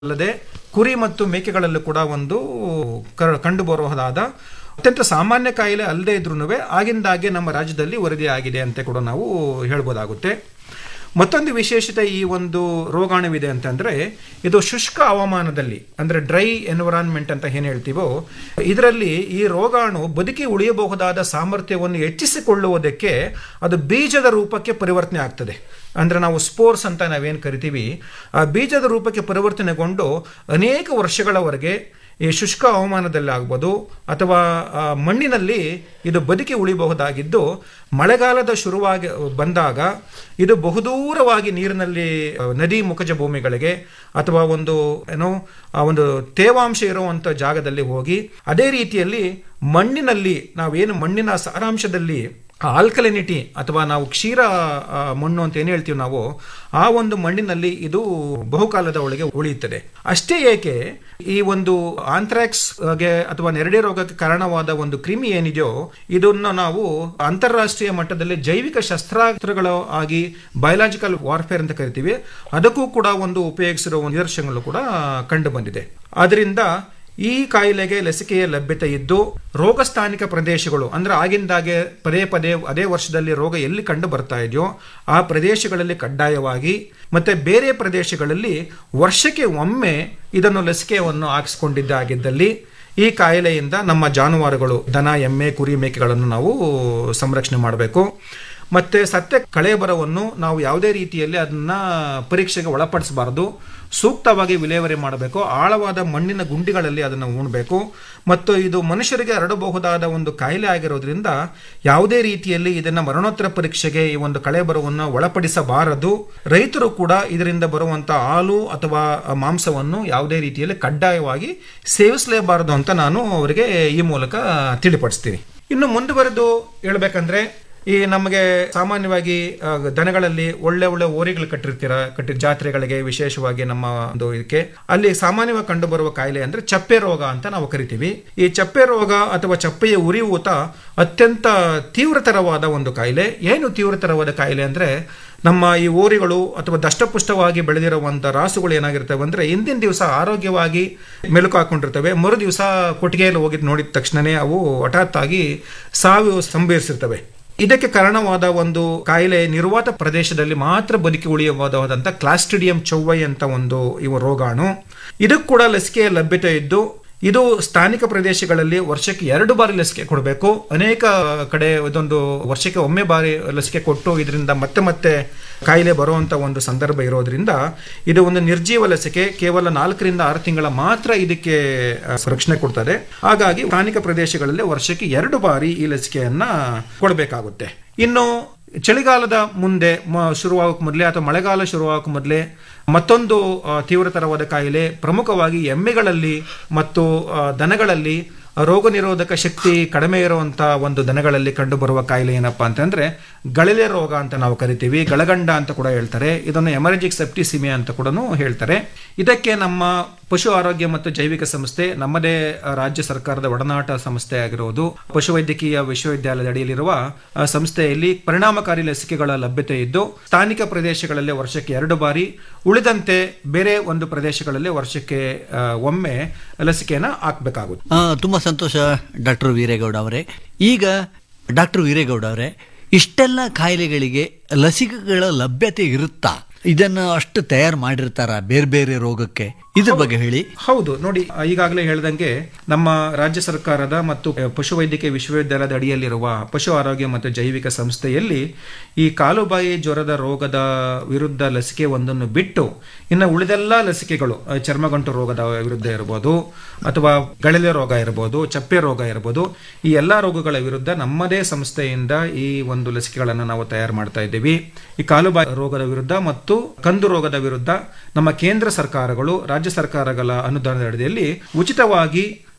ಅಲ್ಲದೆ ಕುರಿ ಮತ್ತು ಮೇಕೆಗಳಲ್ಲೂ ಕೂಡ ಒಂದು ಕಂಡು ಬರಬಹುದಾದ ಅತ್ಯಂತ ಸಾಮಾನ್ಯ ಕಾಯಿಲೆ ಅಲ್ಲದೆ ಇದ್ರೂ ಆಗಿಂದಾಗೆ ನಮ್ಮ ರಾಜ್ಯದಲ್ಲಿ ವರದಿಯಾಗಿದೆ ಅಂತ ಕೂಡ ನಾವು ಹೇಳ್ಬೋದಾಗುತ್ತೆ ಮತ್ತೊಂದು ವಿಶೇಷತೆ ಈ ಒಂದು ರೋಗಾಣುವಿದೆ ಅಂತಂದ್ರೆ ಇದು ಶುಷ್ಕ ಹವಾಮಾನದಲ್ಲಿ ಅಂದ್ರೆ ಡ್ರೈ ಎನ್ವಿರಾನ್ಮೆಂಟ್ ಅಂತ ಏನು ಹೇಳ್ತೀವೋ ಇದರಲ್ಲಿ ಈ ರೋಗಾಣು ಬದುಕಿ ಉಳಿಯಬಹುದಾದ ಸಾಮರ್ಥ್ಯವನ್ನು ಹೆಚ್ಚಿಸಿಕೊಳ್ಳುವುದಕ್ಕೆ ಅದು ಬೀಜದ ರೂಪಕ್ಕೆ ಪರಿವರ್ತನೆ ಆಗ್ತದೆ ಅಂದ್ರೆ ನಾವು ಸ್ಪೋರ್ಸ್ ಅಂತ ನಾವೇನು ಕರಿತೀವಿ ಆ ಬೀಜದ ರೂಪಕ್ಕೆ ಪರಿವರ್ತನೆಗೊಂಡು ಅನೇಕ ವರ್ಷಗಳವರೆಗೆ ಈ ಶುಷ್ಕ ಹವಾಮಾನದಲ್ಲಿ ಆಗ್ಬೋದು ಅಥವಾ ಆ, ಮಣ್ಣಿನಲ್ಲಿ ಇದು ಬದುಕಿ ಉಳಿಬಹುದಾಗಿದ್ದು ಮಳೆಗಾಲದ ಶುರುವಾಗಿ ಬಂದಾಗ ಇದು ಬಹುದೂರವಾಗಿ ನೀರಿನಲ್ಲಿ ಆ, ನದಿ ಮುಖಜ ಭೂಮಿಗಳಿಗೆ ಅಥವಾ ಒಂದು ಏನೋ ಆ ಒಂದು ತೇವಾಂಶ ಇರುವಂಥ ಜಾಗದಲ್ಲಿ ಹೋಗಿ ಅದೇ ರೀತಿಯಲ್ಲಿ ಮಣ್ಣಿನಲ್ಲಿ ನಾವೇನು ಮಣ್ಣಿನ ಸಾರಾಂಶದಲ್ಲಿ ಆಲ್ಕಲಿನಿಟಿ ಅಥವಾ ನಾವು ಕ್ಷೀರ ಆ, ಮಣ್ಣು ಅಂತ ಏನು ಹೇಳ್ತೀವಿ ನಾವು ಆ ಒಂದು ಮಣ್ಣಿನಲ್ಲಿ ಇದು ಬಹುಕಾಲದ ಒಳಗೆ ಉಳಿಯುತ್ತದೆ ಅಷ್ಟೇ ಏಕೆ ಈ ಒಂದು ಆಂಥ್ರಾಕ್ಸ್ ಗೆ ಅಥವಾ ನೆರಡೆ ರೋಗಕ್ಕೆ ಕಾರಣವಾದ ಒಂದು ಕ್ರಿಮಿ ಏನಿದೆಯೋ ಇದನ್ನು ನಾವು ಅಂತಾರಾಷ್ಟ್ರೀಯ ಮಟ್ಟದಲ್ಲಿ ಜೈವಿಕ ಶಸ್ತ್ರಾಸ್ತ್ರಗಳು ಆಗಿ ಬಯೋಲಾಜಿಕಲ್ ವಾರ್ಫೇರ್ ಅಂತ ಕರಿತೀವಿ ಅದಕ್ಕೂ ಕೂಡ ಒಂದು ಉಪಯೋಗಿಸಿರುವ ನಿದರ್ಶನಗಳು ಕೂಡ ಕಂಡು ಬಂದಿದೆ ಅದರಿಂದ ಈ ಕಾಯಿಲೆಗೆ ಲಸಿಕೆಯ ಲಭ್ಯತೆ ಇದ್ದು ರೋಗಸ್ಥಾನಿಕ ಪ್ರದೇಶಗಳು ಅಂದ್ರೆ ಆಗಿಂದಾಗೆ ಪದೇ ಪದೇ ಅದೇ ವರ್ಷದಲ್ಲಿ ರೋಗ ಎಲ್ಲಿ ಕಂಡು ಬರ್ತಾ ಇದೆಯೋ ಆ ಪ್ರದೇಶಗಳಲ್ಲಿ ಕಡ್ಡಾಯವಾಗಿ ಮತ್ತೆ ಬೇರೆ ಪ್ರದೇಶಗಳಲ್ಲಿ ವರ್ಷಕ್ಕೆ ಒಮ್ಮೆ ಇದನ್ನು ಲಸಿಕೆಯನ್ನು ಹಾಕಿಸ್ಕೊಂಡಿದ್ದಾಗಿದ್ದಲ್ಲಿ ಈ ಕಾಯಿಲೆಯಿಂದ ನಮ್ಮ ಜಾನುವಾರುಗಳು ದನ ಎಮ್ಮೆ ಕುರಿ ಮೇಕೆಗಳನ್ನು ನಾವು ಸಂರಕ್ಷಣೆ ಮಾಡಬೇಕು ಮತ್ತೆ ಸತ್ಯ ಕಳೆಬರವನ್ನು ನಾವು ಯಾವುದೇ ರೀತಿಯಲ್ಲಿ ಅದನ್ನ ಪರೀಕ್ಷೆಗೆ ಒಳಪಡಿಸಬಾರದು ಸೂಕ್ತವಾಗಿ ವಿಲೇವಾರಿ ಮಾಡಬೇಕು ಆಳವಾದ ಮಣ್ಣಿನ ಗುಂಡಿಗಳಲ್ಲಿ ಅದನ್ನು ಉಣಬೇಕು ಮತ್ತು ಇದು ಮನುಷ್ಯರಿಗೆ ಹರಡಬಹುದಾದ ಒಂದು ಕಾಯಿಲೆ ಆಗಿರೋದ್ರಿಂದ ಯಾವುದೇ ರೀತಿಯಲ್ಲಿ ಇದನ್ನ ಮರಣೋತ್ತರ ಪರೀಕ್ಷೆಗೆ ಈ ಒಂದು ಕಳೆಬರವನ್ನು ಒಳಪಡಿಸಬಾರದು ರೈತರು ಕೂಡ ಇದರಿಂದ ಬರುವಂತ ಹಾಲು ಅಥವಾ ಮಾಂಸವನ್ನು ಯಾವುದೇ ರೀತಿಯಲ್ಲಿ ಕಡ್ಡಾಯವಾಗಿ ಸೇವಿಸಲೇಬಾರದು ಅಂತ ನಾನು ಅವರಿಗೆ ಈ ಮೂಲಕ ತಿಳಿಪಡಿಸ್ತೀನಿ ಇನ್ನು ಮುಂದುವರೆದು ಹೇಳ್ಬೇಕಂದ್ರೆ ಈ ನಮಗೆ ಸಾಮಾನ್ಯವಾಗಿ ಆ, ದನಗಳಲ್ಲಿ ಒಳ್ಳೆ ಒಳ್ಳೆ ಓರಿಗಳು ಕಟ್ಟಿರ್ತೀರ ಕಟ್ಟಿ ಜಾತ್ರೆಗಳಿಗೆ ವಿಶೇಷವಾಗಿ ನಮ್ಮ ಒಂದು ಇದಕ್ಕೆ ಅಲ್ಲಿ ಸಾಮಾನ್ಯವಾಗಿ ಕಂಡು ಬರುವ ಕಾಯಿಲೆ ಅಂದ್ರೆ ಚಪ್ಪೆ ರೋಗ ಅಂತ ನಾವು ಕರಿತೀವಿ ಈ ಚಪ್ಪೆ ರೋಗ ಅಥವಾ ಚಪ್ಪೆಯ ಉರಿಯೂತ ಅತ್ಯಂತ ತೀವ್ರತರವಾದ ಒಂದು ಕಾಯಿಲೆ ಏನು ತೀವ್ರತರವಾದ ಕಾಯಿಲೆ ಅಂದ್ರೆ ನಮ್ಮ ಈ ಓರಿಗಳು ಅಥವಾ ದಷ್ಟಪುಷ್ಟವಾಗಿ ಬೆಳೆದಿರುವಂತ ರಾಸುಗಳು ಏನಾಗಿರ್ತವೆ ಅಂದ್ರೆ ಹಿಂದಿನ ದಿವಸ ಆರೋಗ್ಯವಾಗಿ ಮೆಲುಕು ಹಾಕೊಂಡಿರ್ತವೆ ಮರು ದಿವಸ ಕೊಟ್ಟಿಗೆಯಲ್ಲಿ ಹೋಗಿದ್ ನೋಡಿದ ತಕ್ಷಣನೇ ಅವು ಹಠಾತ್ ಆಗಿ ಸಾವು ಸಂಭವಿಸಿರ್ತವೆ ಇದಕ್ಕೆ ಕಾರಣವಾದ ಒಂದು ಕಾಯಿಲೆ ನಿರ್ವಾತ ಪ್ರದೇಶದಲ್ಲಿ ಮಾತ್ರ ಬದುಕಿ ಉಳಿಯಬಹುದಾದಂಥ ಕ್ಲಾಸ್ಟ್ರಿಡಿಯಂ ಚೌವೈ ಅಂತ ಒಂದು ಇವ ರೋಗಾಣು ಇದಕ್ಕೆ ಕೂಡ ಲಸಿಕೆಯ ಲಭ್ಯತೆ ಇದ್ದು ಇದು ಸ್ಥಾನಿಕ ಪ್ರದೇಶಗಳಲ್ಲಿ ವರ್ಷಕ್ಕೆ ಎರಡು ಬಾರಿ ಲಸಿಕೆ ಕೊಡಬೇಕು ಅನೇಕ ಕಡೆ ಇದೊಂದು ವರ್ಷಕ್ಕೆ ಒಮ್ಮೆ ಬಾರಿ ಲಸಿಕೆ ಕೊಟ್ಟು ಇದರಿಂದ ಮತ್ತೆ ಮತ್ತೆ ಕಾಯಿಲೆ ಬರುವಂತ ಒಂದು ಸಂದರ್ಭ ಇರೋದ್ರಿಂದ ಇದು ಒಂದು ನಿರ್ಜೀವ ಲಸಿಕೆ ಕೇವಲ ನಾಲ್ಕರಿಂದ ಆರು ತಿಂಗಳ ಮಾತ್ರ ಇದಕ್ಕೆ ಆ, ರಕ್ಷಣೆ ಕೊಡ್ತದೆ ಹಾಗಾಗಿ ಸ್ಥಾನಿಕ ಪ್ರದೇಶಗಳಲ್ಲಿ ವರ್ಷಕ್ಕೆ ಎರಡು ಬಾರಿ ಈ ಲಸಿಕೆಯನ್ನ ಕೊಡಬೇಕಾಗುತ್ತೆ ಇನ್ನು ಚಳಿಗಾಲದ ಮುಂದೆ ಮ- ಶುರುವಾಗಕ್ಕೆ ಮೊದಲೇ ಅಥವಾ ಮಳೆಗಾಲ ಶುರುವಾಗಕ್ಕೆ ಮೊದಲೇ ಮತ್ತೊಂದು ಆ, ತೀವ್ರತರವಾದ ಕಾಯಿಲೆ ಪ್ರಮುಖವಾಗಿ ಎಮ್ಮೆಗಳಲ್ಲಿ ಮತ್ತು ಆ, ದನಗಳಲ್ಲಿ ರೋಗ ನಿರೋಧಕ ಶಕ್ತಿ ಕಡಿಮೆ ಇರುವಂತ ಒಂದು ದನಗಳಲ್ಲಿ ಕಂಡುಬರುವ ಕಾಯಿಲೆ ಏನಪ್ಪಾ ಅಂತಂದ್ರೆ ಗಳಲೆ ರೋಗ ಅಂತ ನಾವು ಕರಿತೀವಿ ಗಳಗಂಡ ಅಂತ ಕೂಡ ಹೇಳ್ತಾರೆ ಇದನ್ನು ಎಮರ್ಜಿಕ್ ಸೆಪ್ಟಿಸಿಮಿಯಾ ಅಂತ ಕೂಡ ಹೇಳ್ತಾರೆ ಇದಕ್ಕೆ ನಮ್ಮ ಪಶು ಆರೋಗ್ಯ ಮತ್ತು ಜೈವಿಕ ಸಂಸ್ಥೆ ನಮ್ಮದೇ ಆ, ರಾಜ್ಯ ಸರ್ಕಾರದ ಒಡನಾಟ ಸಂಸ್ಥೆ ಆಗಿರುವುದು ಪಶುವೈದ್ಯಕೀಯ ವಿಶ್ವವಿದ್ಯಾಲಯದ ಅಡಿಯಲ್ಲಿರುವ ಆ, ಸಂಸ್ಥೆಯಲ್ಲಿ ಪರಿಣಾಮಕಾರಿ ಲಸಿಕೆಗಳ ಲಭ್ಯತೆ ಇದ್ದು ಸ್ಥಾನಿಕ ಪ್ರದೇಶಗಳಲ್ಲಿ ವರ್ಷಕ್ಕೆ ಎರಡು ಬಾರಿ ಉಳಿದಂತೆ ಬೇರೆ ಒಂದು ಪ್ರದೇಶಗಳಲ್ಲಿ ವರ್ಷಕ್ಕೆ ಆ, ಒಮ್ಮೆ ಲಸಿಕೆಯನ್ನು ಹಾಕಬೇಕಾಗುತ್ತೆ ಆ, ತುಂಬ ಸಂತೋಷ ಡಾಕ್ಟರ್ ವೀರೇಗೌಡ ಅವರೇ ಈಗ ಡಾಕ್ಟರ್ ವೀರೇಗೌಡ ಅವರೇ ಇಷ್ಟೆಲ್ಲ ಕಾಯಿಲೆಗಳಿಗೆ ಲಸಿಕೆಗಳ ಲಭ್ಯತೆ ಇರುತ್ತಾ ಇದನ್ನು ಅಷ್ಟು ತಯಾರು ಮಾಡಿರ್ತಾರ ಬೇರೆ ಬೇರೆ ರೋಗಕ್ಕೆ ಇದ್ರ ಬಗ್ಗೆ ಹೇಳಿ ಹೌದು ನೋಡಿ ಈಗಾಗಲೇ ಹೇಳ್ದಂಗೆ ನಮ್ಮ ರಾಜ್ಯ ಸರ್ಕಾರದ ಮತ್ತು ಪಶುವೈದ್ಯಕೀಯ ವಿಶ್ವವಿದ್ಯಾಲಯದ ಅಡಿಯಲ್ಲಿರುವ ಪಶು ಆರೋಗ್ಯ ಮತ್ತು ಜೈವಿಕ ಸಂಸ್ಥೆಯಲ್ಲಿ ಈ ಕಾಲುಬಾಯಿ ಜ್ವರದ ರೋಗದ ವಿರುದ್ಧ ಲಸಿಕೆ ಒಂದನ್ನು ಬಿಟ್ಟು ಇನ್ನು ಉಳಿದೆಲ್ಲ ಲಸಿಕೆಗಳು ಆ, ಚರ್ಮಗಂಟು ರೋಗದ ವಿರುದ್ಧ ಇರಬಹುದು ಅಥವಾ ಗಳಲೆ ರೋಗ ಇರಬಹುದು ಚಪ್ಪೆ ರೋಗ ಇರಬಹುದು ಈ ಎಲ್ಲಾ ರೋಗಗಳ ವಿರುದ್ಧ ನಮ್ಮದೇ ಸಂಸ್ಥೆಯಿಂದ ಈ ಒಂದು ಲಸಿಕೆಗಳನ್ನು ನಾವು ತಯಾರು ಮಾಡ್ತಾ ಇದ್ದೀವಿ ಈ ಕಾಲುಬಾಯಿ ರೋಗದ ವಿರುದ್ಧ ಮತ್ತು ಕಂದು ರೋಗದ ವಿರುದ್ಧ ನಮ್ಮ ಕೇಂದ್ರ ಸರ್ಕಾರಗಳು ರಾಜ್ಯ ಸರ್ಕಾರಗಳ ಅನುದಾನದ ಅಡಿಯಲ್ಲಿ ಉಚಿತವಾಗಿ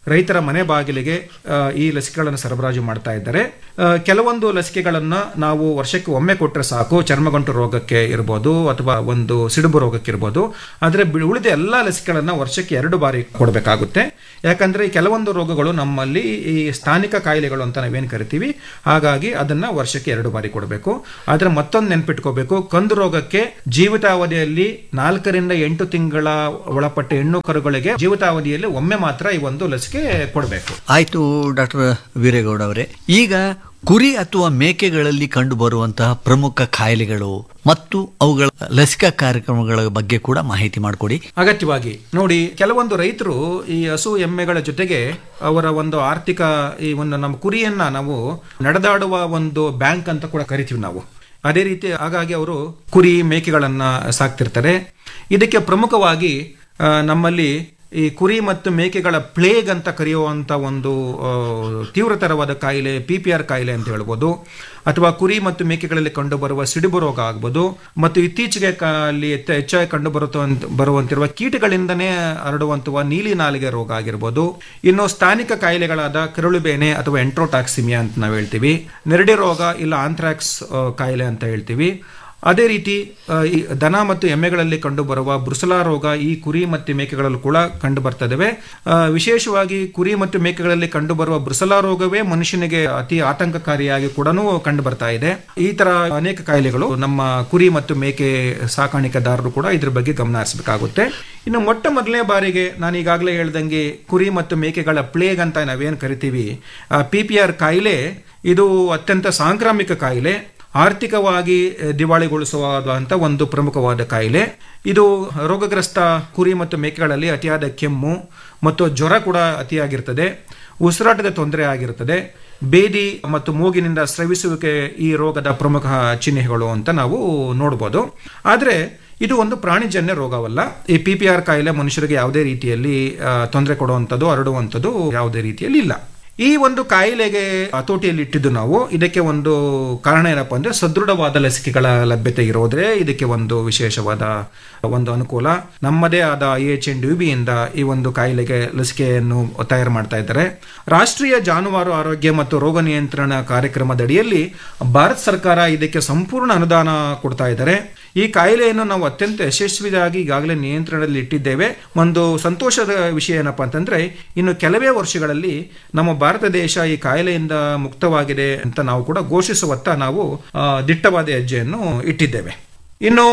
ರೈತರ ಮನೆ ಬಾಗಿಲಿಗೆ ಆ, ಈ ಲಸಿಕೆಗಳನ್ನು ಸರಬರಾಜು ಮಾಡ್ತಾ ಇದ್ದಾರೆ ಆ, ಕೆಲವೊಂದು ಲಸಿಕೆಗಳನ್ನ ನಾವು ವರ್ಷಕ್ಕೆ ಒಮ್ಮೆ ಕೊಟ್ಟರೆ ಸಾಕು ಚರ್ಮಗಂಟು ರೋಗಕ್ಕೆ ಇರ್ಬೋದು ಅಥವಾ ಒಂದು ಸಿಡುಬು ರೋಗಕ್ಕೆ ಇರ್ಬೋದು ಆದರೆ ಬಿ- ಉಳಿದ ಎಲ್ಲ ಲಸಿಕೆಗಳನ್ನ ವರ್ಷಕ್ಕೆ ಎರಡು ಬಾರಿ ಕೊಡಬೇಕಾಗುತ್ತೆ ಯಾಕಂದ್ರೆ ಈ ಕೆಲವೊಂದು ರೋಗಗಳು ನಮ್ಮಲ್ಲಿ ಈ ಸ್ಥಾನಿಕ ಕಾಯಿಲೆಗಳು ಅಂತ ನಾವೇನು ಕರಿತೀವಿ ಹಾಗಾಗಿ ಅದನ್ನ ವರ್ಷಕ್ಕೆ ಎರಡು ಬಾರಿ ಕೊಡಬೇಕು ಆದ್ರೆ ಮತ್ತೊಂದು ನೆನ್ಪಿಟ್ಕೋಬೇಕು ಕಂದು ರೋಗಕ್ಕೆ ಜೀವಿತಾವಧಿಯಲ್ಲಿ ನಾಲ್ಕರಿಂದ ಎಂಟು ತಿಂಗಳ ಒಳಪಟ್ಟ ಹೆಣ್ಣು ಕರುಗಳಿಗೆ ಜೀವಿತಾವಧಿಯಲ್ಲಿ ಒಮ್ಮೆ ಮಾತ್ರ ಈ ಒಂದು ಲಸಿಕೆ ಕೊಡಬೇಕು ಆಯ್ತು ಡಾಕ್ಟರ್ ವೀರೇಗೌಡ ಅವರೇ ಈಗ ಕುರಿ ಅಥವಾ ಮೇಕೆಗಳಲ್ಲಿ ಕಂಡು ಬರುವಂತಹ ಪ್ರಮುಖ ಕಾಯಿಲೆಗಳು ಮತ್ತು ಅವುಗಳ ಲಸಿಕಾ ಕಾರ್ಯಕ್ರಮಗಳ ಬಗ್ಗೆ ಕೂಡ ಮಾಹಿತಿ ಮಾಡಿಕೊಡಿ ಅಗತ್ಯವಾಗಿ ನೋಡಿ ಕೆಲವೊಂದು ರೈತರು ಈ ಹಸು ಎಮ್ಮೆಗಳ ಜೊತೆಗೆ ಅವರ ಒಂದು ಆರ್ಥಿಕ ಈ ಒಂದು ನಮ್ಮ ಕುರಿಯನ್ನ ನಾವು ನಡೆದಾಡುವ ಒಂದು ಬ್ಯಾಂಕ್ ಅಂತ ಕೂಡ ಕರಿತೀವಿ ನಾವು ಅದೇ ರೀತಿ ಹಾಗಾಗಿ ಅವರು ಕುರಿ ಮೇಕೆಗಳನ್ನ ಸಾಕ್ತಿರ್ತಾರೆ ಇದಕ್ಕೆ ಪ್ರಮುಖವಾಗಿ ಆ, ನಮ್ಮಲ್ಲಿ ಈ ಕುರಿ ಮತ್ತು ಮೇಕೆಗಳ ಪ್ಲೇಗ್ ಅಂತ ಕರೆಯುವಂತ ಒಂದು ಆ, ತೀವ್ರತರವಾದ ಕಾಯಿಲೆ ಪಿ ಪಿ ಆರ್ ಕಾಯಿಲೆ ಅಂತ ಹೇಳ್ಬೋದು ಅಥವಾ ಕುರಿ ಮತ್ತು ಮೇಕೆಗಳಲ್ಲಿ ಕಂಡುಬರುವ ಸಿಡಿಬು ರೋಗ ಆಗ್ಬೋದು ಮತ್ತು ಇತ್ತೀಚೆಗೆ ಕ- ಅಲ್ಲಿ ಹೆಚ್ಚ- ಹೆಚ್ಚಾಗಿ ಕಂಡು ಬರುತ್ತ ಬರುವಂತಿರುವ ಕೀಟಗಳಿಂದನೇ ಹರಡುವಂತಹ ನೀಲಿ ನಾಲಿಗೆ ರೋಗ ಆಗಿರ್ಬೋದು ಇನ್ನು ಸ್ಥಾನಿಕ ಕಾಯಿಲೆಗಳಾದ ಕರುಳುಬೇನೆ ಅಥವಾ ಎಂಟ್ರೋಟಾಕ್ಸಿಮಿಯಾ ಅಂತ ನಾವು ಹೇಳ್ತೀವಿ ನೆರಡಿ ರೋಗ ಇಲ್ಲ ಆಂಥ್ರಾಕ್ಸ್ ಆ, ಕಾಯಿಲೆ ಅಂತ ಹೇಳ್ತೀವಿ ಅದೇ ರೀತಿ ಆ, ಈ ದನ ಮತ್ತು ಎಮ್ಮೆಗಳಲ್ಲಿ ಕಂಡುಬರುವ ಬ್ರುಸಲಾ ರೋಗ ಈ ಕುರಿ ಮತ್ತು ಮೇಕೆಗಳಲ್ಲೂ ಕೂಡ ಕಂಡು ಬರ್ತದವೆ ಆ, ವಿಶೇಷವಾಗಿ ಕುರಿ ಮತ್ತು ಮೇಕೆಗಳಲ್ಲಿ ಕಂಡುಬರುವ ಬ್ರುಸಲಾ ರೋಗವೇ ಮನುಷ್ಯನಿಗೆ ಅತಿ ಆತಂಕಕಾರಿಯಾಗಿ ಕೂಡ ಕಂಡು ಬರ್ತಾ ಇದೆ ಈ ತರ ಅನೇಕ ಕಾಯಿಲೆಗಳು ನಮ್ಮ ಕುರಿ ಮತ್ತು ಮೇಕೆ ಸಾಕಾಣಿಕೆದಾರರು ಕೂಡ ಇದ್ರ ಬಗ್ಗೆ ಗಮನ ಹರಿಸಬೇಕಾಗುತ್ತೆ ಇನ್ನು ಮೊಟ್ಟ ಮೊದಲನೇ ಬಾರಿಗೆ ನಾನು ಈಗಾಗಲೇ ಹೇಳ್ದಂಗೆ ಕುರಿ ಮತ್ತು ಮೇಕೆಗಳ ಪ್ಲೇಗ್ ಅಂತ ನಾವೇನು ಕರಿತೀವಿ ಪಿ ಪಿ ಆರ್ ಕಾಯಿಲೆ ಇದು ಅತ್ಯಂತ ಸಾಂಕ್ರಾಮಿಕ ಕಾಯಿಲೆ ಆರ್ಥಿಕವಾಗಿ ಅಹ್, ದಿವಾಳಿಗೊಳಿಸುವಂತ ಒಂದು ಪ್ರಮುಖವಾದ ಕಾಯಿಲೆ ಇದು ರೋಗಗ್ರಸ್ತ ಕುರಿ ಮತ್ತು ಮೇಕೆಗಳಲ್ಲಿ ಅತಿಯಾದ ಕೆಮ್ಮು ಮತ್ತು ಜ್ವರ ಕೂಡ ಅತಿಯಾಗಿರ್ತದೆ ಉಸಿರಾಟದ ತೊಂದರೆ ಆಗಿರ್ತದೆ ಬೇದಿ ಮತ್ತು ಮೂಗಿನಿಂದ ಸ್ರವಿಸುವಿಕೆ ಈ ರೋಗದ ಪ್ರಮುಖ ಚಿಹ್ನೆಗಳು ಅಂತ ನಾವು ನೋಡ್ಬೋದು ಆದರೆ ಇದು ಒಂದು ಪ್ರಾಣಿಜನ್ಯ ರೋಗವಲ್ಲ ಈ ಪಿ ಪಿ ಆರ್ ಕಾಯಿಲೆ ಮನುಷ್ಯರಿಗೆ ಯಾವುದೇ ರೀತಿಯಲ್ಲಿ ಆ, ತೊಂದರೆ ಕೊಡುವಂಥದ್ದು ಹರಡುವಂಥದ್ದು ಯಾವುದೇ ರೀತಿಯಲ್ಲಿ ಇಲ್ಲ ಈ ಒಂದು ಕಾಯಿಲೆಗೆ ಹತೋಟಿಯಲ್ಲಿ ಇಟ್ಟಿದ್ದು ನಾವು ಇದಕ್ಕೆ ಒಂದು ಕಾರಣ ಏನಪ್ಪಾ ಅಂದ್ರೆ ಸದೃಢವಾದ ಲಸಿಕೆಗಳ ಲಭ್ಯತೆ ಇರೋದ್ರೆ ಇದಕ್ಕೆ ಒಂದು ವಿಶೇಷವಾದ ಒಂದು ಅನುಕೂಲ ನಮ್ಮದೇ ಆದ ಐ ಎಚ್ ಎನ್ ಡಿ ಇಂದ ಈ ಒಂದು ಕಾಯಿಲೆಗೆ ಲಸಿಕೆಯನ್ನು ತಯಾರು ಮಾಡ್ತಾ ಇದ್ದಾರೆ ರಾಷ್ಟ್ರೀಯ ಜಾನುವಾರು ಆರೋಗ್ಯ ಮತ್ತು ರೋಗ ನಿಯಂತ್ರಣ ಕಾರ್ಯಕ್ರಮದಡಿಯಲ್ಲಿ ಭಾರತ ಸರ್ಕಾರ ಇದಕ್ಕೆ ಸಂಪೂರ್ಣ ಅನುದಾನ ಕೊಡ್ತಾ ಇದ್ದಾರೆ ಈ ಕಾಯಿಲೆಯನ್ನು ನಾವು ಅತ್ಯಂತ ಯಶಸ್ವಿಯಾಗಿ ಈಗಾಗಲೇ ನಿಯಂತ್ರಣದಲ್ಲಿ ಇಟ್ಟಿದ್ದೇವೆ ಒಂದು ಸಂತೋಷದ ವಿಷಯ ಏನಪ್ಪಾ ಅಂತಂದ್ರೆ ಇನ್ನು ಕೆಲವೇ ವರ್ಷಗಳಲ್ಲಿ ನಮ್ಮ ಭಾರತ ದೇಶ ಈ ಕಾಯಿಲೆಯಿಂದ ಮುಕ್ತವಾಗಿದೆ ಅಂತ ನಾವು ಕೂಡ ಘೋಷಿಸುವತ್ತ ನಾವು ಆ, ದಿಟ್ಟವಾದ ಹೆಜ್ಜೆಯನ್ನು ಇಟ್ಟಿದ್ದೇವೆ ಇನ್ನು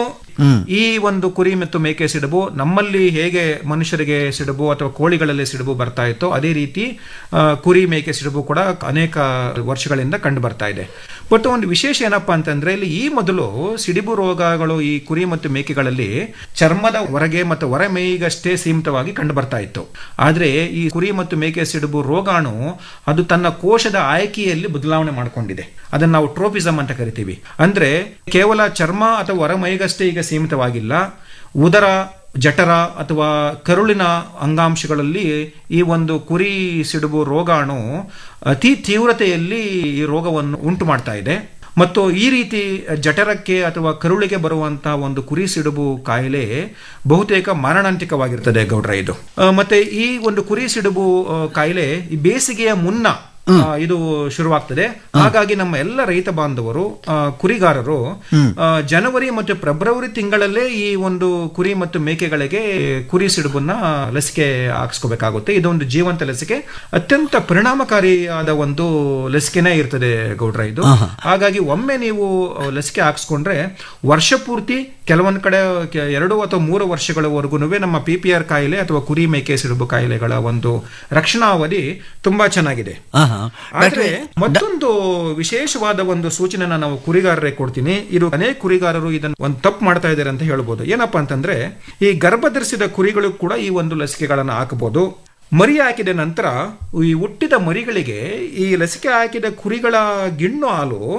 ಈ ಒಂದು ಕುರಿ ಮತ್ತು ಮೇಕೆ ಸಿಡುಬು ನಮ್ಮಲ್ಲಿ ಹೇಗೆ ಮನುಷ್ಯರಿಗೆ ಸಿಡುಬು ಅಥವಾ ಕೋಳಿಗಳಲ್ಲಿ ಸಿಡುಬು ಬರ್ತಾ ಇತ್ತೋ ಅದೇ ರೀತಿ ಆ, ಕುರಿ ಮೇಕೆ ಸಿಡುಬು ಕೂಡ ಅನೇಕ ವರ್ಷಗಳಿಂದ ಕಂಡು ಬರ್ತಾ ಇದೆ ಬಟ್ ಒಂದು ವಿಶೇಷ ಏನಪ್ಪಾ ಅಂತಂದ್ರೆ ಇಲ್ಲಿ ಈ ಮೊದಲು ಸಿಡಿಬು ರೋಗಗಳು ಈ ಕುರಿ ಮತ್ತು ಮೇಕೆಗಳಲ್ಲಿ ಚರ್ಮದ ಹೊರಗೆ ಮತ್ತು ಹೊರ ಮೇಯಿಗಷ್ಟೇ ಸೀಮಿತವಾಗಿ ಕಂಡು ಬರ್ತಾ ಇತ್ತು ಆದ್ರೆ ಈ ಕುರಿ ಮತ್ತು ಮೇಕೆ ಸಿಡುಬು ರೋಗಾಣು ಅದು ತನ್ನ ಕೋಶದ ಆಯ್ಕೆಯಲ್ಲಿ ಬದಲಾವಣೆ ಮಾಡಿಕೊಂಡಿದೆ ಅದನ್ನ ನಾವು ಟ್ರೋಪಿಸಮ್ ಅಂತ ಕರಿತೀವಿ ಅಂದ್ರೆ ಕೇವಲ ಚರ್ಮ ಅಥವಾ ಹೊರ ಮೈಗಷ್ಟೇ ಈಗ ಸೀಮಿತವಾಗಿಲ್ಲ ಉದರ ಜಠರ ಅಥವಾ ಕರುಳಿನ ಅಂಗಾಂಶಗಳಲ್ಲಿ ಈ ಒಂದು ಕುರಿ ಸಿಡುಬು ರೋಗಾಣು ಅತಿ ತೀವ್ರತೆಯಲ್ಲಿ ಈ ರೋಗವನ್ನು ಉಂಟು ಮಾಡ್ತಾ ಇದೆ ಮತ್ತು ಈ ರೀತಿ ಜಠರಕ್ಕೆ ಅಥವಾ ಕರುಳಿಗೆ ಬರುವಂತಹ ಒಂದು ಕುರಿ ಸಿಡುಬು ಕಾಯಿಲೆ ಬಹುತೇಕ ಮಾರಣಾಂತಿಕವಾಗಿರ್ತದೆ ಗೌಡ್ರ ಇದು ಆ, ಮತ್ತೆ ಈ ಒಂದು ಕುರಿ ಸಿಡುಬು ಆ, ಕಾಯಿಲೆ ಈ ಬೇಸಿಗೆಯ ಮುನ್ನ ಆ, ಇದು ಶುರುವಾಗ್ತದೆ ಹಾಗಾಗಿ ನಮ್ಮ ಎಲ್ಲ ರೈತ ಬಾಂಧವರು ಆ, ಕುರಿಗಾರರು ಆ, ಜನವರಿ ಮತ್ತು ಫೆಬ್ರವರಿ ತಿಂಗಳಲ್ಲೇ ಈ ಒಂದು ಕುರಿ ಮತ್ತು ಮೇಕೆಗಳಿಗೆ ಕುರಿ ಸಿಡುಬನ್ನ ಲಸಿಕೆ ಹಾಕ್ಸ್ಕೋಬೇಕಾಗುತ್ತೆ ಇದೊಂದು ಜೀವಂತ ಲಸಿಕೆ ಅತ್ಯಂತ ಪರಿಣಾಮಕಾರಿಯಾದ ಒಂದು ಲಸಿಕೆನೇ ಇರ್ತದೆ ಗೌಡ್ರ ಇದು ಹಾಗಾಗಿ ಒಮ್ಮೆ ನೀವು ಲಸಿಕೆ ಹಾಕ್ಸ್ಕೊಂಡ್ರೆ ವರ್ಷ ಪೂರ್ತಿ ಕೆಲವೊಂದ್ ಕಡೆ ಕೆ- ಎರಡು ಅಥವಾ ಮೂರು ವರ್ಷಗಳವರೆಗೂ ನಮ್ಮ ಪಿ ಪಿ ಆರ್ ಕಾಯಿಲೆ ಅಥವಾ ಕುರಿ ಮೇಕೆ ಸಿಡುಬು ಕಾಯಿಲೆಗಳ ಒಂದು ರಕ್ಷಣಾವಧಿ ತುಂಬಾ ಚೆನ್ನಾಗಿದೆ ಆಹಾ. ಆದ್ರೆ ಮತ್ತೊಂದು ವಿಶೇಷವಾದ ಒಂದು ಸೂಚನೆನ ನಾವು ಕುರಿಗಾರರೇ ಕೊಡ್ತೀನಿ ಇದು ಅನೇಕ ಕುರಿಗಾರರು ಇದನ್ನು ಒಂದು ತಪ್ಪು ಮಾಡ್ತಾ ಇದ್ದಾರೆ ಅಂತ ಹೇಳ್ಬೋದು ಏನಪ್ಪಾ ಅಂತಂದ್ರೆ ಈ ಗರ್ಭ ಧರಿಸಿದ ಕುರಿಗಳು ಕೂಡ ಈ ಒಂದು ಲಸಿಕೆಗಳನ್ನು ಹಾಕಬಹುದು ಮರಿ ಹಾಕಿದ ನಂತರ ಈ ಹುಟ್ಟಿದ ಮರಿಗಳಿಗೆ ಈ ಲಸಿಕೆ ಹಾಕಿದ ಕುರಿಗಳ ಗಿಣ್ಣು ಹಾಲು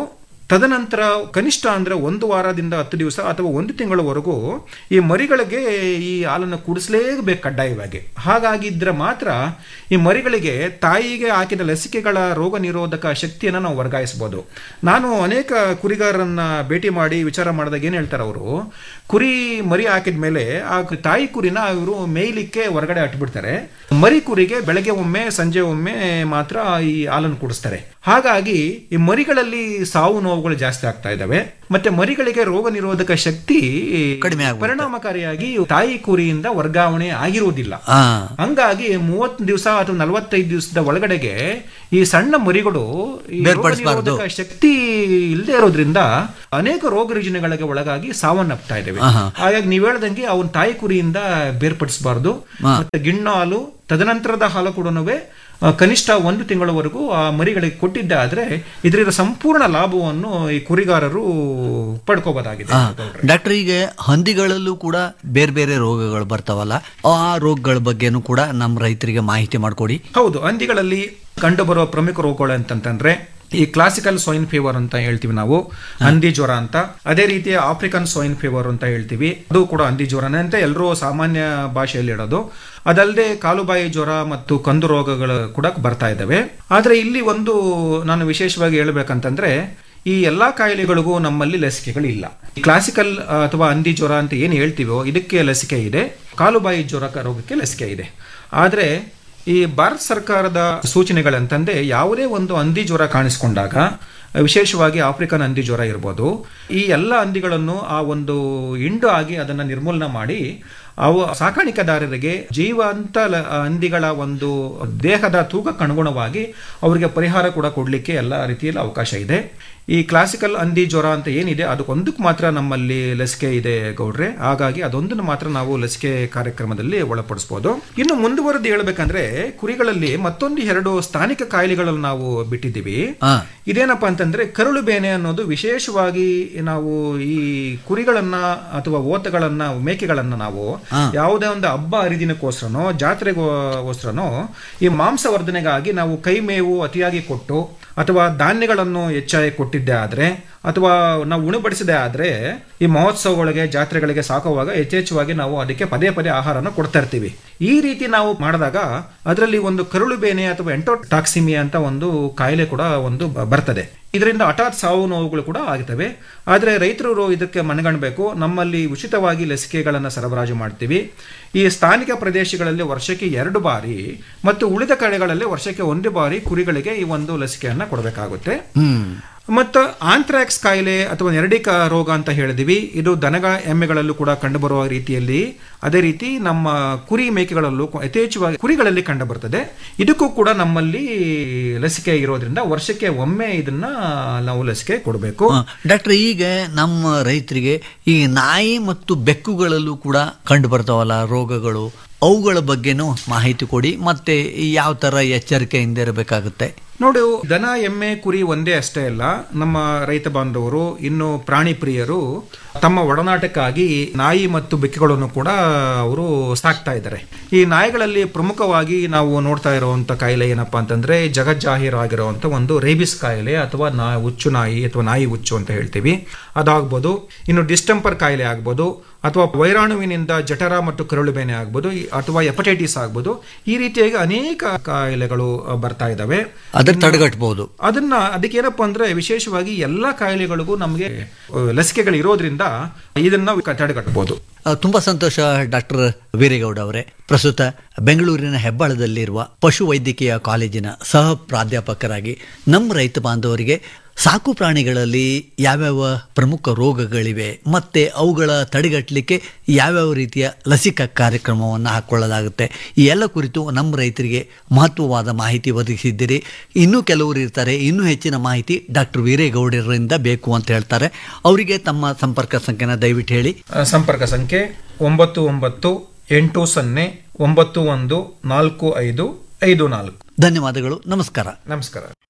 ತದನಂತರ ಕನಿಷ್ಠ ಅಂದ್ರೆ ಒಂದು ವಾರದಿಂದ ಹತ್ತು ದಿವಸ ಅಥವಾ ಒಂದು ತಿಂಗಳವರೆಗೂ ಈ ಮರಿಗಳಿಗೆ ಈ ಹಾಲನ್ನು ಕುಡಿಸಲೇಬೇಕು ಕಡ್ಡಾಯವಾಗಿ ಹಾಗಾಗಿದ್ರೆ ಮಾತ್ರ ಈ ಮರಿಗಳಿಗೆ ತಾಯಿಗೆ ಹಾಕಿದ ಲಸಿಕೆಗಳ ರೋಗ ನಿರೋಧಕ ಶಕ್ತಿಯನ್ನು ನಾವು ವರ್ಗಾಯಿಸಬಹುದು ನಾನು ಅನೇಕ ಕುರಿಗಾರರನ್ನ ಭೇಟಿ ಮಾಡಿ ವಿಚಾರ ಮಾಡಿದಾಗ ಏನು ಹೇಳ್ತಾರೆ ಅವರು ಕುರಿ ಮರಿ ಹಾಕಿದ ಮೇಲೆ ಆ ತಾಯಿ ಕುರಿನ ಇವರು ಮೇಯ್ಲಿಕ್ಕೆ ಹೊರಗಡೆ ಅಟ್ಬಿಡ್ತಾರೆ ಮರಿ ಕುರಿಗೆ ಬೆಳಗ್ಗೆ ಒಮ್ಮೆ ಸಂಜೆ ಒಮ್ಮೆ ಮಾತ್ರ ಈ ಹಾಲನ್ನು ಕುಡಿಸ್ತಾರೆ ಹಾಗಾಗಿ ಈ ಮರಿಗಳಲ್ಲಿ ಸಾವು ನೋವುಗಳು ಜಾಸ್ತಿ ಆಗ್ತಾ ಇದಾವೆ ಮತ್ತೆ ಮರಿಗಳಿಗೆ ರೋಗ ನಿರೋಧಕ ಶಕ್ತಿ ಕಡಿಮೆ ಆಗ್ಬಿಡುತ್ತೆ. ಪರಿಣಾಮಕಾರಿಯಾಗಿ ತಾಯಿ ಕುರಿಯಿಂದ ವರ್ಗಾವಣೆ ಆಗಿರುವುದಿಲ್ಲ ಆ ಹಂಗಾಗಿ ಮೂವತ್ತು ದಿವಸ ಅಥವಾ ನಲವತ್ತೈದು ದಿವಸದ ಒಳಗಡೆಗೆ ಈ ಸಣ್ಣ ಮರಿಗಳು ಈ ರೋಗ ಬೇರ್ಪಡಿಸ್ಬಾರ್ದು. ನಿರೋಧಕ ಶಕ್ತಿ ಇಲ್ಲದೆ ಇರೋದ್ರಿಂದ ಅನೇಕ ರೋಗ ರುಜಿನಗಳಿಗೆ ಒಳಗಾಗಿ ಸಾವನ್ನಪ್ತಾ ಇದ್ದೇವೆ ಆಹಾ. ಹಾಗಾಗಿ ನೀವ್ ಹೇಳ್ದಂಗೆ ಅವನ್ ತಾಯಿ ಕುರಿಯಿಂದ ಬೇರ್ಪಡಿಸಬಾರ್ದು ಹಾ. ಮತ್ತೆ ಗಿಣ್ಣು ಹಾಲು ತದನಂತರದ ಹಾಲು ಕೂಡ ಕನಿಷ್ಠ ಒಂದು ತಿಂಗಳವರೆಗೂ ಆ ಮರಿಗಳಿಗೆ ಕೊಟ್ಟಿದ್ದೆ ಆದ್ರೆ ಇದರಿಂದ ಸಂಪೂರ್ಣ ಲಾಭವನ್ನು ಈ ಕುರಿಗಾರರು ಪಡ್ಕೋಬಹುದಾಗಿದೆ ಆ, ಡಾಕ್ಟರ್ ಈಗ ಹಂದಿಗಳಲ್ಲೂ ಕೂಡ ಬೇರೆ ಬೇರೆ ರೋಗಗಳು ಬರ್ತಾವಲ್ಲ ಆ ರೋಗಗಳ ಬಗ್ಗೆನೂ ಕೂಡ ನಮ್ಮ ರೈತರಿಗೆ ಮಾಹಿತಿ ಮಾಡಿಕೊಡಿ ಹೌದು ಹಂದಿಗಳಲ್ಲಿ ಕಂಡುಬರುವ ಪ್ರಮುಖ ರೋಗಗಳು ಅಂತಂತಂದ್ರೆ ಈ ಕ್ಲಾಸಿಕಲ್ ಸ್ವೈನ್ ಫೀವರ್ ಅಂತ ಹೇಳ್ತೀವಿ ನಾವು ಹಂದಿ ಜ್ವರ ಅಂತ ಅದೇ ರೀತಿ ಆಫ್ರಿಕನ್ ಸ್ವೈನ್ ಫೀವರ್ ಅಂತ ಹೇಳ್ತೀವಿ ಅದು ಕೂಡ ಹಂದಿ ಜ್ವರನೇ ಅಂತ ಎಲ್ಲರೂ ಸಾಮಾನ್ಯ ಭಾಷೆಯಲ್ಲಿ ಹೇಳೋದು ಅದಲ್ಲದೆ ಕಾಲುಬಾಯಿ ಜ್ವರ ಮತ್ತು ಕಂದು ರೋಗಗಳು ಕೂಡ ಬರ್ತಾ ಇದ್ದಾವೆ ಆದ್ರೆ ಇಲ್ಲಿ ಒಂದು ನಾನು ವಿಶೇಷವಾಗಿ ಹೇಳ್ಬೇಕಂತಂದ್ರೆ ಈ ಎಲ್ಲಾ ಕಾಯಿಲೆಗಳಿಗೂ ನಮ್ಮಲ್ಲಿ ಲಸಿಕೆಗಳಿಲ್ಲ ಕ್ಲಾಸಿಕಲ್ ಅಥವಾ ಹಂದಿ ಜ್ವರ ಅಂತ ಏನು ಹೇಳ್ತೀವೋ ಇದಕ್ಕೆ ಲಸಿಕೆ ಇದೆ ಕಾಲುಬಾಯಿ ಜ್ವರ ರೋಗಕ್ಕೆ ಲಸಿಕೆ ಇದೆ ಆದ್ರೆ ಈ ಭಾರತ ಸರ್ಕಾರದ ಸೂಚನೆಗಳಂತಂದೆ ಯಾವುದೇ ಒಂದು ಹಂದಿ ಜ್ವರ ಕಾಣಿಸ್ಕೊಂಡಾಗ ವಿಶೇಷವಾಗಿ ಆಫ್ರಿಕನ್ ಹಂದಿ ಜ್ವರ ಇರ್ಬೋದು ಈ ಎಲ್ಲ ಹಂದಿಗಳನ್ನು ಆ ಒಂದು ಹಿಂಡು ಆಗಿ ಅದನ್ನು ನಿರ್ಮೂಲನೆ ಮಾಡಿ ಅವು ಸಾಕಾಣಿಕೆದಾರರಿಗೆ ಜೀವಂತ ಲ- ಹಂದಿಗಳ ಒಂದು ದೇಹದ ತೂಕಕ್ಕೆ ಅನುಗುಣವಾಗಿ ಅವರಿಗೆ ಪರಿಹಾರ ಕೂಡ ಕೊಡಲಿಕ್ಕೆ ಎಲ್ಲ ರೀತಿಯಲ್ಲಿ ಅವಕಾಶ ಇದೆ ಈ ಕ್ಲಾಸಿಕಲ್ ಹಂದಿ ಜ್ವರ ಅಂತ ಏನಿದೆ ಅದಕ್ಕೊಂದಕ್ಕೆ ಮಾತ್ರ ನಮ್ಮಲ್ಲಿ ಲಸಿಕೆ ಇದೆ ಗೌಡ್ರೆ ಹಾಗಾಗಿ ಅದೊಂದನ್ನು ಮಾತ್ರ ನಾವು ಲಸಿಕೆ ಕಾರ್ಯಕ್ರಮದಲ್ಲಿ ಒಳಪಡಿಸಬಹುದು ಇನ್ನು ಮುಂದುವರೆದು ಹೇಳ್ಬೇಕಂದ್ರೆ ಕುರಿಗಳಲ್ಲಿ ಮತ್ತೊಂದು ಎರಡು ಸ್ಥಾನಿಕ ಕಾಯಿಲೆಗಳನ್ನು ನಾವು ಬಿಟ್ಟಿದ್ದೀವಿ ಆ ಇದೇನಪ್ಪ ಅಂತಂದ್ರೆ ಕರುಳು ಬೇನೆ ಅನ್ನೋದು ವಿಶೇಷವಾಗಿ ನಾವು ಈ ಕುರಿಗಳನ್ನ ಅಥವಾ ಓತಗಳನ್ನ ಮೇಕೆಗಳನ್ನ ನಾವು ಹಾ. ಯಾವುದೇ ಒಂದು ಹಬ್ಬ ಹರಿದಿನಕ್ಕೋಸ್ಕರನೋ ಜಾತ್ರೆಗೋಸ್ಕರನೋ ಈ ಮಾಂಸವರ್ಧನೆಗಾಗಿ ನಾವು ಕೈ ಮೇವು ಅತಿಯಾಗಿ ಕೊಟ್ಟು ಅಥವಾ ಧಾನ್ಯಗಳನ್ನು ಹೆಚ್ಚಾಗಿ ಕೊಟ್ಟಿದ್ದೆ ಆದ್ರೆ ಅಥವಾ ನಾವು ಉಣಬಡಿಸಿದೆ ಆದ್ರೆ ಈ ಮಹೋತ್ಸವಗಳಿಗೆ ಜಾತ್ರೆಗಳಿಗೆ ಸಾಕುವಾಗ ಯಥೇಚ್ಛವಾಗಿ ನಾವು ಅದಕ್ಕೆ ಪದೇ ಪದೇ ಆಹಾರನ ಕೊಡ್ತಾ ಇರ್ತೀವಿ ಈ ರೀತಿ ನಾವು ಮಾಡಿದಾಗ ಅದರಲ್ಲಿ ಒಂದು ಕರುಳು ಬೇನೆ ಅಥವಾ ಎಂಟೋಟಾಕ್ಸಿಮಿಯಾ ಅಂತ ಒಂದು ಕಾಯಿಲೆ ಕೂಡ ಒಂದು ಬ- ಬರ್ತದೆ ಇದರಿಂದ ಹಠಾತ್ ಸಾವು ನೋವುಗಳು ಕೂಡ ಆಗುತ್ತವೆ ಆದರೆ ರೈತರು ಇದಕ್ಕೆ ಮನಗಣಬೇಕು ನಮ್ಮಲ್ಲಿ ಉಚಿತವಾಗಿ ಲಸಿಕೆಗಳನ್ನು ಸರಬರಾಜು ಮಾಡ್ತೀವಿ ಈ ಸ್ಥಾನಿಕ ಪ್ರದೇಶಗಳಲ್ಲಿ ವರ್ಷಕ್ಕೆ ಎರಡು ಬಾರಿ ಮತ್ತು ಉಳಿದ ಕಡೆಗಳಲ್ಲಿ ವರ್ಷಕ್ಕೆ ಒಂದು ಬಾರಿ ಕುರಿಗಳಿಗೆ ಈ ಒಂದು ಲಸಿಕೆಯನ್ನ ಕೊಡಬೇಕಾಗುತ್ತೆ ಹ್ಮ್ ಮತ್ತು ಆಂಥ್ರಾಕ್ಸ್ ಕಾಯಿಲೆ ಅಥವಾ ನೆರಡಿಕ ರೋಗ ಅಂತ ಹೇಳಿದಿವಿ ಇದು ದನಗ ಎಮ್ಮೆಗಳಲ್ಲೂ ಕೂಡ ಕಂಡುಬರುವ ರೀತಿಯಲ್ಲಿ ಅದೇ ರೀತಿ ನಮ್ಮ ಕುರಿ ಮೇಕೆಗಳಲ್ಲೂ ಕು- ಯಥೇಚ್ಛವಾಗಿ ಕುರಿಗಳಲ್ಲಿ ಕಂಡುಬರ್ತದೆ ಇದಕ್ಕೂ ಕೂಡ ನಮ್ಮಲ್ಲಿ ಲಸಿಕೆ ಇರೋದ್ರಿಂದ ವರ್ಷಕ್ಕೆ ಒಮ್ಮೆ ಇದನ್ನ ನಾವು ಲಸಿಕೆ ಕೊಡಬೇಕು ಆ, ಡಾಕ್ಟರ್ ಈಗ ನಮ್ಮ ರೈತರಿಗೆ ಈ ನಾಯಿ ಮತ್ತು ಬೆಕ್ಕುಗಳಲ್ಲೂ ಕೂಡ ಕಂಡು ಬರ್ತಾವಲ್ಲ ರೋಗಗಳು ಅವುಗಳ ಬಗ್ಗೆನೂ ಮಾಹಿತಿ ಕೊಡಿ ಮತ್ತೆ ಯಾವ ತರ ಎಚ್ಚರಿಕೆಯಿಂದ ಇರಬೇಕಾಗುತ್ತೆ ನೋಡು ದನ ಎಮ್ಮೆ ಕುರಿ ಒಂದೇ ಅಷ್ಟೇ ಅಲ್ಲ ನಮ್ಮ ರೈತ ಬಾಂಧವರು ಇನ್ನು ಪ್ರಾಣಿ ಪ್ರಿಯರು ತಮ್ಮ ಒಡನಾಟಕ್ಕಾಗಿ ನಾಯಿ ಮತ್ತು ಬೆಕ್ಕುಗಳನ್ನು ಕೂಡ ಅವರು ಸಾಕ್ತಾ ಇದ್ದಾರೆ ಈ ನಾಯಿಗಳಲ್ಲಿ ಪ್ರಮುಖವಾಗಿ ನಾವು ನೋಡ್ತಾ ಇರುವಂತ ಕಾಯಿಲೆ ಏನಪ್ಪಾ ಅಂತಂದ್ರೆ ಜಗಜ್ಜಾಹೀರಾಗಿರುವಂತ ಒಂದು ರೇಬಿಸ್ ಕಾಯಿಲೆ ಅಥವಾ ನಾ ಹುಚ್ಚು ನಾಯಿ ಅಥವಾ ನಾಯಿ ಹುಚ್ಚು ಅಂತ ಹೇಳ್ತೀವಿ ಅದಾಗ್ಬೋದು ಇನ್ನು ಡಿಸ್ಟೆಂಪರ್ ಕಾಯಿಲೆ ಆಗ್ಬೋದು ಅಥವಾ ವೈರಾಣುವಿನಿಂದ ಜಠರ ಮತ್ತು ಕರುಳು ಬೇನೆ ಆಗ್ಬೋದು ಈ- ಅಥವಾ ಹೆಪಟೈಟಿಸ್ ಆಗ್ಬೋದು ಈ ರೀತಿಯಾಗಿ ಅನೇಕ ಕಾಯಿಲೆಗಳು ಅ, ಬರ್ತಾ ಇದ್ದಾವೆ ಅದನ್ನ ತಡೆಗಟ್ಟಬಹುದು ಅದನ್ನ ಅದಕ್ಕೆ ಏನಪ್ಪಾ ಅಂದ್ರೆ ವಿಶೇಷವಾಗಿ ಎಲ್ಲಾ ಕಾಯಿಲೆಗಳಿಗೂ ನಮಗೆ ಅ, ಲಸಿಕೆಗಳು ಇರೋದ್ರಿಂದ ಇದನ್ನ ನಾವು ಕ- ತಡೆಗಟ್ಟಬಹುದು ಆ, ತುಂಬಾ ಸಂತೋಷ ಡಾಕ್ಟರ್ ವೀರೇಗೌಡ ಅವರೇ ಪ್ರಸ್ತುತ ಬೆಂಗಳೂರಿನ ಹೆಬ್ಬಾಳದಲ್ಲಿರುವ ಪಶು ವೈದ್ಯಕೀಯ ಕಾಲೇಜಿನ ಸಹ ಪ್ರಾಧ್ಯಾಪಕರಾಗಿ ನಮ್ಮ ರೈತ ಬಾಂಧವರಿಗೆ ಸಾಕು ಪ್ರಾಣಿಗಳಲ್ಲಿ ಯಾವ್ಯಾವ ಪ್ರಮುಖ ರೋಗಗಳಿವೆ ಮತ್ತೆ ಅವುಗಳ ತಡೆಗಟ್ಟಲಿಕ್ಕೆ ಯಾವ್ಯಾವ ರೀತಿಯ ಲಸಿಕಾ ಕಾರ್ಯಕ್ರಮವನ್ನು ಹಾಕ್ಕೊಳ್ಳಲಾಗುತ್ತೆ ಈ ಎಲ್ಲ ಕುರಿತು ನಮ್ಮ ರೈತರಿಗೆ ಮಹತ್ವವಾದ ಮಾಹಿತಿ ಒದಗಿಸಿದ್ದೀರಿ ಇನ್ನೂ ಕೆಲವರು ಇರ್ತಾರೆ ಇನ್ನೂ ಹೆಚ್ಚಿನ ಮಾಹಿತಿ ಡಾಕ್ಟರ್ ವೀರೇಗೌಡರಿಂದ ಬೇಕು ಅಂತ ಹೇಳ್ತಾರೆ ಅವರಿಗೆ ತಮ್ಮ ಸಂಪರ್ಕ ಸಂಖ್ಯೆನ ದಯವಿಟ್ಟು ಹೇಳಿ ಅ, ಸಂಪರ್ಕ ಸಂಖ್ಯೆ ಒಂಬತ್ತು ಒಂಬತ್ತು ಎಂಟು ಸೊನ್ನೆ ಒಂಬತ್ತು ಒಂದು ನಾಲ್ಕು ಐದು ಐದು ನಾಲ್ಕು ಧನ್ಯವಾದಗಳು ನಮಸ್ಕಾರ ನಮಸ್ಕಾರ